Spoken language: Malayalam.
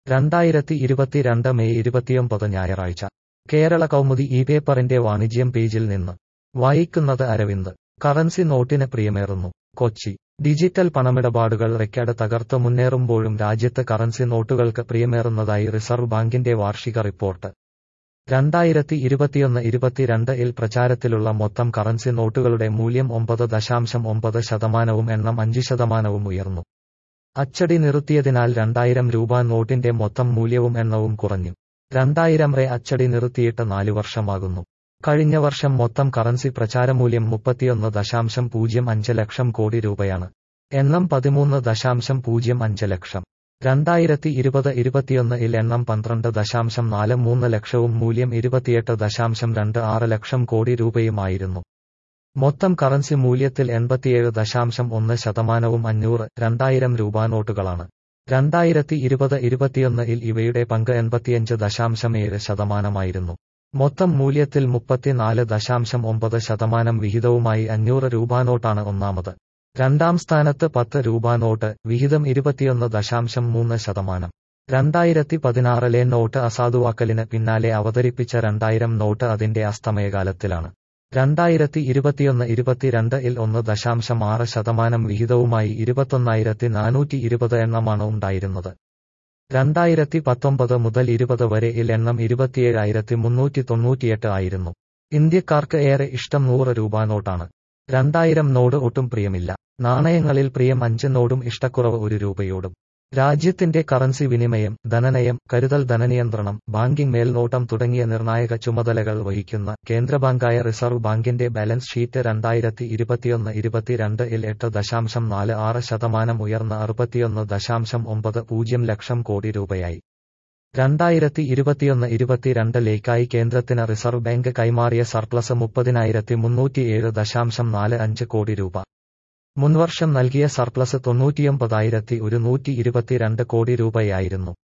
രണ്ടായിരത്തി ഇരുപത്തിരണ്ട് മെയ് ഇരുപത്തിയൊമ്പത് ഞായറാഴ്ച കേരള കൗമുദി ഈ പേപ്പറിന്റെ വാണിജ്യം പേജിൽ നിന്ന് വായിക്കുന്നത് അരവിന്ദ് കറൻസി നോട്ടിന് പ്രിയമേറുന്നു കൊച്ചി ഡിജിറ്റൽ പണമിടപാടുകൾ റെക്കോർഡ് തകർത്ത് മുന്നേറുമ്പോഴും രാജ്യത്ത് കറൻസി നോട്ടുകൾക്ക് പ്രിയമേറുന്നതായി റിസർവ് ബാങ്കിന്റെ വാർഷിക റിപ്പോർട്ട് രണ്ടായിരത്തി ഇരുപത്തിയൊന്ന് ഇരുപത്തിരണ്ട് ഇൽ പ്രചാരത്തിലുള്ള മൊത്തം കറൻസി നോട്ടുകളുടെ മൂല്യം ഒമ്പത് ദശാംശം ഒമ്പത് ശതമാനവും എണ്ണം അഞ്ച് ശതമാനവും ഉയർന്നു അച്ചടി നിർത്തിയതിനാൽ രണ്ടായിരം രൂപ നോട്ടിന്റെ മൊത്തം മൂല്യവും എണ്ണവും കുറഞ്ഞു രണ്ടായിരം റേ അച്ചടി നിർത്തിയിട്ട് നാലു വർഷമാകുന്നു കഴിഞ്ഞ വർഷം മൊത്തം കറൻസി പ്രചാരമൂല്യം മുപ്പത്തിയൊന്ന് ദശാംശം പൂജ്യം അഞ്ച് ലക്ഷം കോടി രൂപയാണ് എണ്ണം പതിമൂന്ന് ദശാംശം പൂജ്യം അഞ്ച് ലക്ഷം രണ്ടായിരത്തി ഇരുപത് ഇരുപത്തിയൊന്ന് ഇൽ എണ്ണം പന്ത്രണ്ട് ദശാംശം നാല് മൂന്ന് ലക്ഷവും മൂല്യം ഇരുപത്തിയെട്ട് ദശാംശം രണ്ട് ആറ് ലക്ഷം കോടി രൂപയുമായിരുന്നു മൊത്തം കറൻസി മൂല്യത്തിൽ എൺപത്തിയേഴ് ദശാംശം ഒന്ന് ശതമാനവും അഞ്ഞൂറ് രണ്ടായിരം രൂപ നോട്ടുകളാണ് രണ്ടായിരത്തി ഇരുപത് ഇരുപത്തിയൊന്ന് ഇൽ ഇവയുടെ പങ്ക് എൺപത്തിയഞ്ച് ദശാംശം ഏഴ് ശതമാനമായിരുന്നു മൊത്തം മൂല്യത്തിൽ മുപ്പത്തിനാല് ദശാംശം ഒമ്പത് ശതമാനം വിഹിതവുമായി അഞ്ഞൂറ് രൂപ നോട്ടാണ് ഒന്നാമത് രണ്ടാം സ്ഥാനത്ത് പത്ത് രൂപ നോട്ട് വിഹിതം ഇരുപത്തിയൊന്ന് ദശാംശം മൂന്ന് ശതമാനം രണ്ടായിരത്തി പതിനാറിലെ നോട്ട് അസാധുവാക്കലിന് പിന്നാലെ അവതരിപ്പിച്ച രണ്ടായിരം നോട്ട് അതിന്റെ അസ്തമയകാലത്തിലാണ് രണ്ടായിരത്തി ഇരുപത്തിയൊന്ന് ഇരുപത്തിരണ്ട് ഇൽ ഒന്ന് ദശാംശം ആറ് ശതമാനം വിഹിതവുമായി ഇരുപത്തൊന്നായിരത്തി നാനൂറ്റി ഇരുപത് എണ്ണമാണ് ഉണ്ടായിരുന്നത് രണ്ടായിരത്തി പത്തൊമ്പത് മുതൽ ഇരുപത് വരെ ഇൽ എണ്ണം ഇരുപത്തിയേഴായിരത്തി മുന്നൂറ്റി തൊണ്ണൂറ്റിയെട്ട് ആയിരുന്നു ഇന്ത്യക്കാർക്ക് ഏറെ ഇഷ്ടം നൂറ് രൂപ നോട്ടാണ് രണ്ടായിരം നോട് ഒട്ടും പ്രിയമില്ല നാണയങ്ങളിൽ പ്രിയം അഞ്ച് നോടും ഇഷ്ടക്കുറവ് ഒരു രൂപയോടും രാജ്യത്തിന്റെ കറൻസി വിനിമയം ധനനയം കരുതൽ ധനനിയന്ത്രണം ബാങ്കിംഗ് മേൽനോട്ടം തുടങ്ങിയ നിർണായക ചുമതലകൾ വഹിക്കുന്ന കേന്ദ്രബാങ്കായ റിസർവ് ബാങ്കിന്റെ ബാലൻസ് ഷീറ്റ് രണ്ടായിരത്തി ഇരുപത്തിയൊന്ന് ഇരുപത്തിരണ്ട് ഇൽ എട്ട് ദശാംശം നാല് ആറ് ശതമാനം ഉയർന്ന അറുപത്തിയൊന്ന് ദശാംശം ഒമ്പത് പൂജ്യം ലക്ഷം കോടി രൂപയായി രണ്ടായിരത്തി ഇരുപത്തിയൊന്ന് ഇരുപത്തിരണ്ടിലേക്കായി കേന്ദ്രത്തിന് റിസർവ് ബാങ്ക് കൈമാറിയ സർപ്ലസ് മുപ്പതിനായിരത്തി മുന്നൂറ്റിയേഴ് ദശാംശം നാല് അഞ്ച് കോടി രൂപ മുൻവർഷം നൽകിയ സർപ്ലസ് തൊണ്ണൂറ്റിയൊമ്പതായിരത്തി ഒരുന്നൂറ്റി ഇരുപത്തിരണ്ട് കോടി രൂപയായിരുന്നു